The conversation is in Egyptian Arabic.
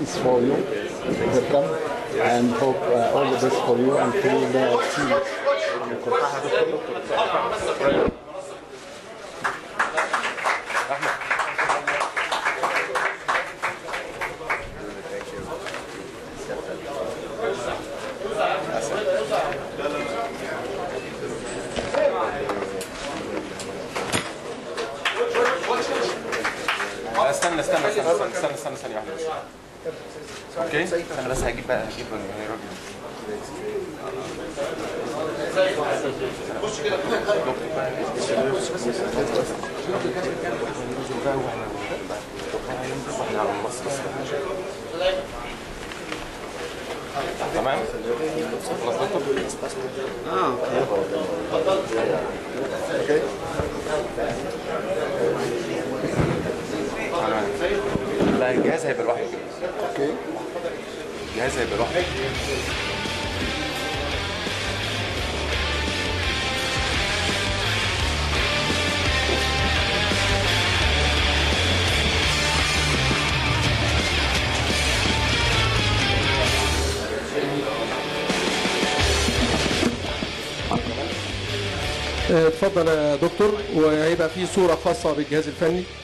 is for you. Welcome and hope uh, all the best for you until the team. لا استنى استنى استنى استنى استنى استنى ثانية واحدة بس اوكي انا بس هجيب بقى هجيب الراجل تمام خلاص دكتور تمام لا الجهاز هيبقى لوحده كده Okay. الجهاز هيبقى لوحده اتفضل يا دكتور وهيبقى في صورة خاصة بالجهاز الفني